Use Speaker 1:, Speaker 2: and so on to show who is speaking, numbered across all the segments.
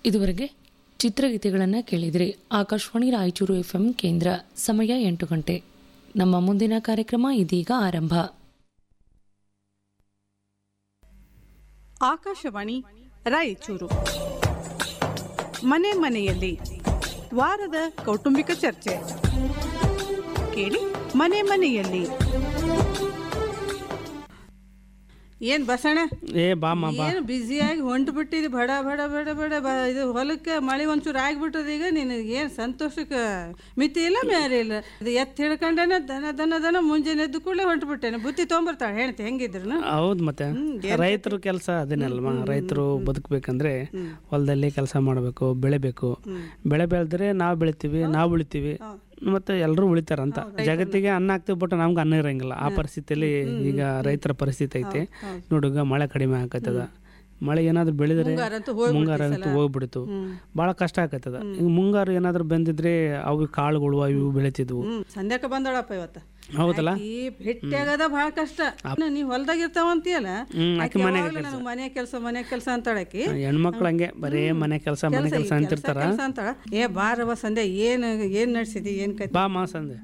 Speaker 1: ಇದುವರೆಗೆ ಚಿತ್ರಗೀತೆಗಳನ್ನು ಕೇಳಿದ್ರಿ ಆಕಾಶವಾಣಿ ರಾಯಚೂರು ಎಫ್ಎಂ ಕೇಂದ್ರ ಸಮಯ ಎಂಟು ಗಂಟೆ ನಮ್ಮ ಮುಂದಿನ ಕಾರ್ಯಕ್ರಮ ಇದೀಗ ಆರಂಭ
Speaker 2: ಆಕಾಶವಾಣಿ ರಾಯಚೂರು ಮನೆ ಮನೆಯಲ್ಲಿ ವಾರದ ಕೌಟುಂಬಿಕ ಚರ್ಚೆ ಕೇಳಿ ಮನೆ ಮನೆಯಲ್ಲಿ ಏನ್ ಬಸಣ
Speaker 3: ಏ ಬಾಮ್ಮ ಬಾ
Speaker 2: ಏನು ಬ್ಯುಸಿಯಾಗಿ ಹೊಂಟು ಬಿಟ್ಟಿದಿ ಬಡ ಬಡ ಬಡ ಬಡ ಬ ಇದು ಹೊಲಕ್ಕೆ ಮಳೆ ಒಂಚೂರು ಆಗ್ಬಿಟ್ಟದ ಈಗ ನಿನಗೆ ಏನು ಸಂತೋಷಕ್ಕೆ ಮಿತಿ ಇಲ್ಲ ಮೇರೆ ಇಲ್ಲ ಅದು ಎತ್ತು ಹಿಡ್ಕೊಂಡೇನೆ ದನ ದನ ದನ ಮುಂಜಾನೆ ಎದ್ದು ಕೂಡಲೇ ಹೊಂಟು ಬಿಟ್ಟೇನೆ ಬುತ್ತಿ ತೊಗೊಂಬರ್ತಾಳೆ ಹೆಣ್ತಿ ಹೆಂಗಿದ್ರು
Speaker 3: ಹೌದು ಮತ್ತೆ ರೈತರ ಕೆಲಸ ಅದೇನಲ್ವಾ ರೈತರು ಬದುಕಬೇಕಂದ್ರೆ ಹೊಲದಲ್ಲಿ ಕೆಲಸ ಮಾಡಬೇಕು ಬೆಳಿಬೇಕು ಬೆಳೆ ಬೆಳೆದ್ರೆ ನಾವು ಬೆಳಿತೀವಿ ನಾವು ಉಳಿತೀವಿ ಮತ್ತೆ ಎಲ್ಲರೂ ಉಳಿತಾರಂತ ಜಗತ್ತಿಗೆ ಅನ್ನ ಹಾಕ್ತಿವಿ ಬಟ್ ನಮ್ಗೆ ಅನ್ನ ಇರಂಗಿಲ್ಲ ಆ ಪರಿಸ್ಥಿತಿಯಲ್ಲಿ ಈಗ ರೈತರ ಪರಿಸ್ಥಿತಿ ಐತೆ ನೋಡುಗ ಮಳೆ ಕಡಿಮೆ ಆಕತ್ತದ ಮಳೆ ಏನಾದ್ರು ಬೆಳೆದ್ರೆ
Speaker 2: ಮುಂಗಾರಂತೂ
Speaker 3: ಮುಂಗಾರ ಅಂತೂ ಹೋಗ್ಬಿಡ್ತು ಭಾಳ ಕಷ್ಟ ಆಕತ್ತದ ಈಗ ಮುಂಗಾರು ಏನಾದ್ರು ಬಂದಿದ್ರೆ ಅವು ಕಾಳುಗಳು ಅವು ಇವು ಬೆಳಿತಿದ್ವು
Speaker 2: ಹ್ಮ್ ಸಂಧ್ಯಾಕ ಬಂದಳಪ್ಪ ಇವತ್ತ
Speaker 3: ಹೌದಲ್ಲ
Speaker 2: ಈ ಭೇಟಿ ಆಗದ ಬಹಳ ಕಷ್ಟ ನೀ ಹೊಲ್ದಾಗ ಇರ್ತಾವ ಅಂತೀಯಲ್ಲ ಆಕಿ ಯಾವಾಗ್ಲೂ ನನಗ್ ಮನೆ ಕೆಲಸ ಮನೆ ಕೆಲಸ ಅಂತಾಳಕಿ
Speaker 3: ಹೆಣ್ಮಕ್ಳು ಹಂಗೆ ಬರೇ ಮನೆ ಕೆಲಸ ಮನೆ ಕೆಲಸ ಅಂತಿರ್ತಾರ
Speaker 2: ಕೆಲಸ ಅಂತಾಳ ಏ ಬಾರವ ಸಂಧ್ಯಾ ಏನ್ ಏನ್ ನಡ್ಸಿದಿ ಏನ್ ಕೈ
Speaker 3: ಬಾ ಮಾಸಂದೆ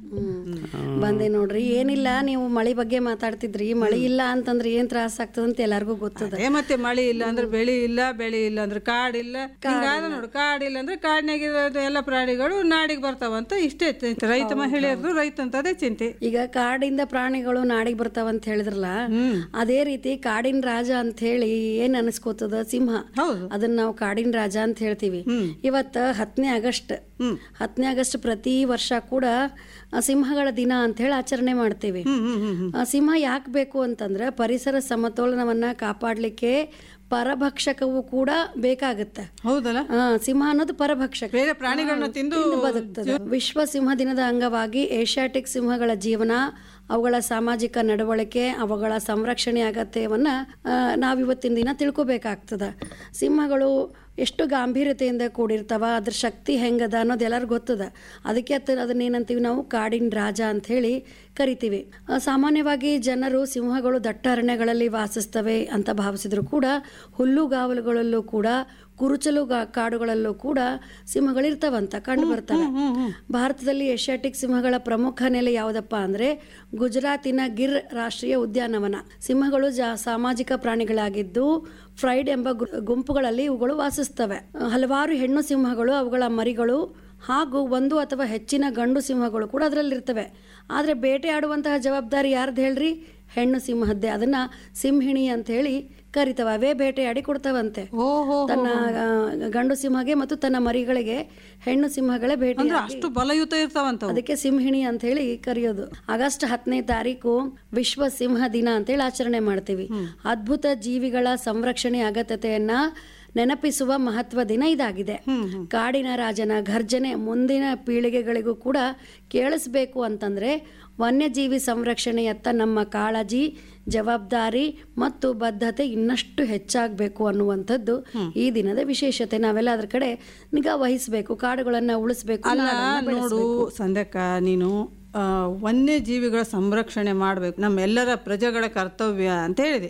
Speaker 4: ಬಂದೆ ನೋಡ್ರಿ ಏನಿಲ್ಲ ನೀವು ಮಳಿ ಬಗ್ಗೆ ಮಾತಾಡ್ತಿದ್ರಿ ಮಳಿ ಇಲ್ಲ ಅಂತಂದ್ರೆ ಏನ್ ತ್ರಾಸ ಆಗ್ತದಂತ ಎಲ್ಲಾರ್ಗೂ ಗೊತ್ತದ
Speaker 2: ಅದೇ ಮತ್ತೆ ಮಳಿ ಇಲ್ಲ ಅಂದ್ರೆ ಬೆಳಿ ಇಲ್ಲ ಬೆಳಿ ಇಲ್ಲ ಅಂದ್ರೆ ಕಾಡಿಲ್ಲ ಹಿಂಗಾದ ನೋಡು ಕಾಡಿಲ್ಲ ಅಂದ್ರೆ ಕಾಡಿನಾಗ ಇರೋದು ಎಲ್ಲ ಪ್ರಾಣಿಗಳು ನಾಡಿಗೆ ಬರ್ತಾವಂತ ಇಷ್ಟೇ ಚಿಂತೆ. ರೈತ ಮಹಿಳೆಯರದು ರೈತ ಅಂತ ಅದೇ ಚಿಂತೆ
Speaker 4: ಈಗ ಕಾಡಿಂದ ಪ್ರಾಣಿಗಳು ನಾಡಿಗೆ ಬರ್ತಾವ ಅಂತ ಹೇಳಿದ್ರಲ್ಲ ಅದೇ ರೀತಿ ಕಾಡಿನ ರಾಜ ಅಂತ ಹೇಳಿ ಏನ್ ಅನಿಸ್ಕೋತದ ಸಿಂಹ
Speaker 2: ಹೌದು.
Speaker 4: ಅದನ್ನ ನಾವು ಕಾಡಿನ ರಾಜ ಅಂತ ಹೇಳ್ತೀವಿ ಇವತ್ತ ಹತ್ತನೇ ಆಗಸ್ಟ್ ಹತ್ತನೇ ಆಗಸ್ಟ್ ಪ್ರತಿ ವರ್ಷ ಕೂಡ ಆ, ಸಿಂಹಗಳ ದಿನ ಅಂತ ಹೇಳಿ ಆಚರಣೆ ಮಾಡ್ತೀವಿ ಆ, ಸಿಂಹ ಯಾಕೆ ಬೇಕು ಅಂತಂದ್ರೆ ಪರಿಸರ ಸಮತೋಲನವನ್ನ ಕಾಪಾಡ್ಲಿಕ್ಕೆ ಪರಭಕ್ಷಕವು ಕೂಡ ಬೇಕಾಗುತ್ತೆ
Speaker 2: ಹೌದಲ್ಲ
Speaker 4: ಆ, ಸಿಂಹ ಅನ್ನೋದು ಪರಭಕ್ಷಕ
Speaker 2: ಬೇರೆ ಪ್ರಾಣಿಗಳನ್ನ ತಿಂದು
Speaker 4: ಬದುಕ್ತದೆ ವಿಶ್ವ ಸಿಂಹ ದಿನದ ಅಂಗವಾಗಿ ಏಷ್ಯಾಟಿಕ್ ಸಿಂಹಗಳ ಜೀವನ ಅವುಗಳ ಸಾಮಾಜಿಕ ನಡವಳಿಕೆ ಅವುಗಳ ಸಂರಕ್ಷಣೆ ಅಗತ್ಯವನ್ನ ಆ, ನಾವಿವತ್ತಿನ ದಿನ ತಿಳ್ಕೊಬೇಕಾಗ್ತದ ಸಿಂಹಗಳು ಎಷ್ಟು ಗಾಂಭೀರ್ಯತೆಯಿಂದ ಕೂಡಿರ್ತಾವ ಅದ್ರ ಶಕ್ತಿ ಹೆಂಗದ ಅನ್ನೋದು ಎಲ್ಲರಿಗೂ ಗೊತ್ತದ ಅದಕ್ಕೆ ಅತ್ತ ಅದನ್ನೇನಂತೀವಿ ನಾವು ಕಾಡಿನ ರಾಜ ಅಂತ ಹೇಳಿ ಕರಿತೀವಿ ಆ, ಸಾಮಾನ್ಯವಾಗಿ ಜನರು ಸಿಂಹಗಳು ದಟ್ಟ ಅರಣ್ಯಗಳಲ್ಲಿ ವಾಸಿಸ್ತವೆ ಅಂತ ಭಾವಿಸಿದ್ರು ಕೂಡ ಹುಲ್ಲುಗಾವಲುಗಳಲ್ಲೂ ಕೂಡ ಕುರುಚಲು ಗಾ- ಕಾಡುಗಳಲ್ಲೂ ಕೂಡ ಸಿಂಹಗಳಿರ್ತಾವಂತ ಕಂಡು ಬರ್ತವೆ ಭಾರತದಲ್ಲಿ ಏಷ್ಯಾಟಿಕ್ ಸಿಂಹಗಳ ಪ್ರಮುಖ ನೆಲೆ ಯಾವುದಪ್ಪ ಅಂದ್ರೆ ಗುಜರಾತಿನ ಗಿರ್ ರಾಷ್ಟ್ರೀಯ ಉದ್ಯಾನವನ ಸಿಂಹಗಳು ಜಾ ಸಾಮಾಜಿಕ ಪ್ರಾಣಿಗಳಾಗಿದ್ದು ಫ್ರೈಡ್ ಎಂಬ ಗು- ಗುಂಪುಗಳಲ್ಲಿ ಇವುಗಳು ವಾಸಿಸ್ತವೆ ಹಲವಾರು ಹೆಣ್ಣು ಸಿಂಹಗಳು ಅವುಗಳ ಮರಿಗಳು ಹಾಗೂ ಒಂದು ಅಥವಾ ಹೆಚ್ಚಿನ ಗಂಡು ಸಿಂಹಗಳು ಕೂಡ ಅದರಲ್ಲಿರ್ತವೆ ಆದರೆ ಬೇಟೆಯಾಡುವಂತಹ ಜವಾಬ್ದಾರಿ ಯಾರ್ದು ಹೇಳ್ರಿ ಹೆಣ್ಣು ಸಿಂಹದ್ದೇ ಅದನ್ನ ಸಿಂಹಿಣಿ ಅಂತ ಹೇಳಿ ಕರಿತವ ಅವೇ ಬೇಟೆಯಾಡಿ ಕೊಡ್ತಾವಂತೆ
Speaker 2: ಓಹೋ
Speaker 4: ತನ್ನ ಆ, ಗಂಡು ಸಿಂಹಗೆ ಮತ್ತು ತನ್ನ ಮರಿಗಳಿಗೆ ಹೆಣ್ಣು ಸಿಂಹಗಳೇ ಭೇಟಿ
Speaker 2: ಅಂದ್ರೆ ಅಷ್ಟು ಬಲಯುತ ಇರ್ತಾವಂತ ಅವು.
Speaker 4: ಅದಕ್ಕೆ ಸಿಂಹಿಣಿ ಅಂತ ಹೇಳಿ ಕರೆಯೋದು ಆಗಸ್ಟ್ ಹತ್ತನೇ ತಾರೀಕು ವಿಶ್ವ ಸಿಂಹ ದಿನ ಅಂತ ಹೇಳಿ ಆಚರಣೆ ಮಾಡ್ತೀವಿ ಅದ್ಭುತ ಜೀವಿಗಳ ಸಂರಕ್ಷಣೆ ಅಗತ್ಯತೆಯನ್ನ ನೆನಪಿಸುವ ಮಹತ್ವ ದಿನ ಇದಾಗಿದೆ ಕಾಡಿನ ರಾಜನ ಘರ್ಜನೆ ಮುಂದಿನ ಪೀಳಿಗೆಗಳಿಗೂ ಕೂಡ ಕೇಳಿಸ್ಬೇಕು ಅಂತಂದ್ರೆ ವನ್ಯಜೀವಿ ಸಂರಕ್ಷಣೆಯತ್ತ ನಮ್ಮ ಕಾಳಜಿ ಜವಾಬ್ದಾರಿ ಮತ್ತು ಬದ್ಧತೆ ಇನ್ನಷ್ಟು ಹೆಚ್ಚಾಗಬೇಕು ಅನ್ನುವಂಥದ್ದು ಈ ದಿನದ ವಿಶೇಷತೆ ನಾವೆಲ್ಲ ಅದ್ರ ಕಡೆ ನಿಗಾ ವಹಿಸಬೇಕು ಕಾಡುಗಳನ್ನ ಉಳಿಸ್ಬೇಕು
Speaker 2: ಅಲ್ಲ
Speaker 4: ನಾಡನ್ನ
Speaker 2: ನೋಡು ಸಂಧ್ಯಕ್ಕ ನೀನು ಆ, ವನ್ಯಜೀವಿಗಳ ಸಂರಕ್ಷಣೆ ಮಾಡಬೇಕು ನಮ್ಮೆಲ್ಲರ ಪ್ರಜೆಗಳ ಕರ್ತವ್ಯ ಅಂತ ಹೇಳಿದೆ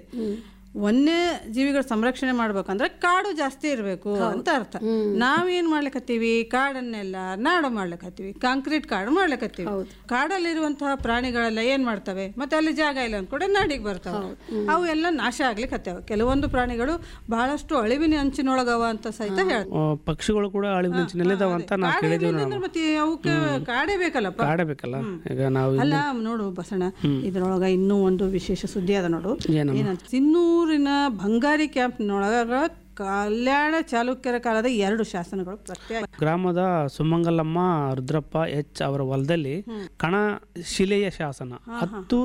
Speaker 2: ವನ್ಯ ಜೀವಿಗಳ ಸಂರಕ್ಷಣೆ ಮಾಡ್ಬೇಕಂದ್ರೆ ಕಾಡು ಜಾಸ್ತಿ ಇರಬೇಕು ಅಂತ ಅರ್ಥ ನಾವೇನ್ ಮಾಡ್ಲಿಕತ್ತೀವಿ ಕಾಡನ್ನೆಲ್ಲ ನಾಡು ಮಾಡ್ಲಿಕತ್ತೀವಿ ಕಾಂಕ್ರೀಟ್ ಕಾಡು ಮಾಡ್ಲಿಕತ್ತೀವಿ ಕಾಡಲ್ಲಿರುವಂತಹ ಪ್ರಾಣಿಗಳೆಲ್ಲ ಏನ್ ಮಾಡ್ತವೆ ಮತ್ತೆ ಅಲ್ಲಿ ಜಾಗ ಇಲ್ಲ ಅಂದ್ಕೂಡ ನಾಡಿಗೆ ಬರ್ತಾವೆ ಅವು ಎಲ್ಲ ನಾಶ ಆಗ್ಲಿಕತ್ತವ ಕೆಲವೊಂದು ಪ್ರಾಣಿಗಳು ಬಹಳಷ್ಟು ಅಳಿವಿನ ಅಂಚಿನೊಳಗವ ಅಂತ ಸಹಿತ ಹೇಳ್ತಾರೆ
Speaker 3: ಆ, ಪಕ್ಷಿಗಳು ಕೂಡ ಅಳಿವು ನಿಂಚಿನಲ್ಲಿದ್ದಾವ ಅಂತ ನಾವು ಕೇಳಿದೀವಿ ನಾವು
Speaker 2: ಅಂದ್ರೆ ಮತ್ತೆ ಅವಕ್ಕೆ ಕಾಡೇ ಬೇಕಲ್ಲಪ್ಪ
Speaker 3: ಕಾಡಬೇಕಲ್ಲ ಈಗ ನಾವು
Speaker 2: ಅಲ್ಲ ನೋಡು ಬಸಣ್ಣ ಇದ್ರೊಳಗ ಇನ್ನೂ ಒಂದು ವಿಶೇಷ ಸುದ್ದಿ ಅದ ನೋಡು
Speaker 3: ಏನಮ್ಮ?
Speaker 2: ಏನಂತ ಸಿನ್ನೂರಿನ ಬಂಗಾರಿ ಕ್ಯಾಂಪ್ನೊಳಗ ಕಲ್ಯಾಣ ಚಾಲುಕ್ಯರ ಕಾಲದ ಎರಡು ಶಾಸನಗಳು ಪ್ರತ್ಯೇಕ
Speaker 3: ಗ್ರಾಮದ ಸುಮಂಗಲಮ್ಮ ರುದ್ರಪ್ಪ ಎಚ್ ಅವರ ಹೊಲದಲ್ಲಿ ಕಣ ಶಿಲೆಯ ಶಾಸನ ಹತ್ತು